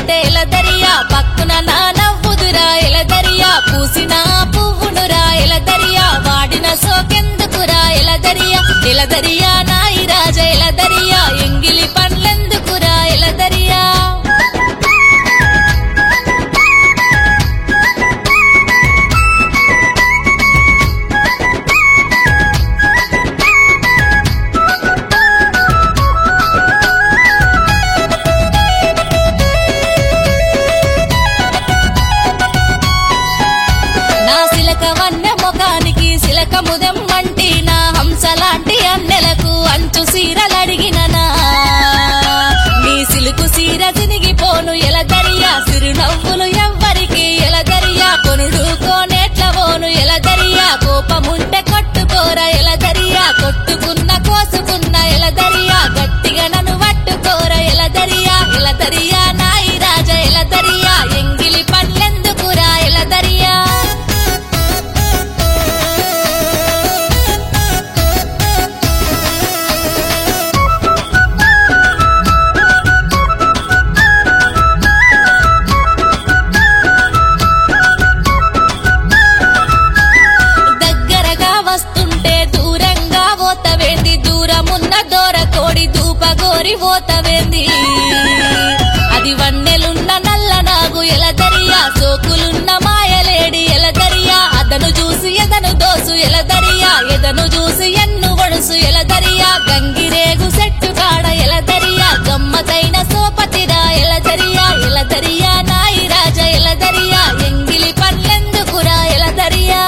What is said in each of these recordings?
అంటే ఎలదరియా పక్కున నా నవ్వుదురా ఎలదరియా పూసిన పువ్వునురా ఎలదరియా వాడిన సోకెందుకురా ఎలదరియా ఎలదరియా నాయి రాజ ఎలదరియా ఎంగిలి పండ్లెందుకురా ఎలదరియా నా సిలక వన్నె ముఖానికి సిలక ముదం వంటి నా హంసలాంటి అన్నెలకు అంచు సీరలడిగిననా నీ సిలుకు సీర చినిగిపోను ఎలదరియా సిరునవ్వులు ఎవ్వరికి ఎలదరియా కొనుడు కోనేట్ల పోను ఎలదరియా కోపముంటే కొట్టుకోర ఎలదరియా కొట్టుకున్న కోసుకున్న ఎలదరియా గట్టిగా నన్ను పట్టుకోర ఎలదరియా ఎలదరియా నాయి రాజ ఎలదరియా ఎంగిలి పండ్లెందుకురా ఎలదరియా దగ్గరగా వస్తుంటే దూరంగా పోతవేంది దూరమున్న దూర కోడి దూపగోరి పోతవేంది అది వన్నెలున్న నల్ల నాగు ఎలదరియా సోకులున్న మాయలేడి ఎలదరియా అదను చూసి ఎదను దోసు ఎలదరియా ఎదను చూసి ఎన్ను వడుసు ఎలదరియా గంగిరేగు సెట్టు కాడ ఎలదరియా గమ్మతైన సోపతిరా ఎలదరియా ఎలదరియా నాయి రాజ ఎలదరియా ఎంగిలి పండ్లెందుకురా ఎలదరియా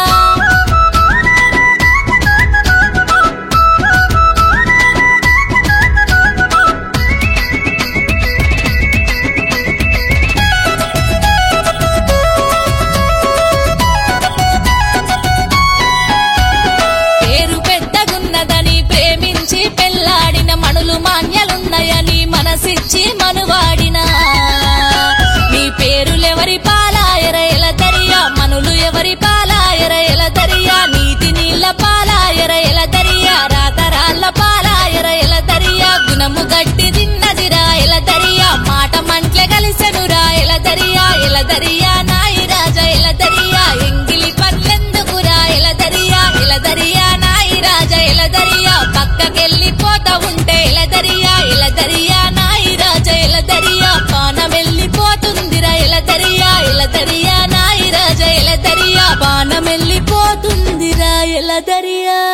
పేరు పెద్దగున్నదని ప్రేమించి పెళ్లాడిన మణులు మాన్యలున్నాయని మనసిచ్చి మనువాడిన నీ పేరులెవరి పాలాయర ఎలదరియా మనులు ఎవరి పాలాయర ఎలదరియా నీతి నీళ్ళ పాలాయర ఎలదరియా రాతరాళ్ళ పాలాయర ఎలదరియా గుణము గట్టి తిన్నదిరా ఎలదరియా మాట మంట్లె కలిసెనురా ఎలదరియా ఎలదరియా నాయి రాజ ఎలదరియా ఎంగిలి పండ్లెందుకురా ఎలదరియా ఎలదరియా నాయి రాజ ఎలదరియా పక్కకెళ్ళిపోతా ఉంటే ఎలదరియా ఎలదరియా నాయి రాజ ఎలదరియా పానమెళ్ళిపోతుందిరా ఎలదరియా ఎలదరియా నాయి రాజ ఎలదరియా పానమెళ్ళిపోతుందిరా ఎలదరియా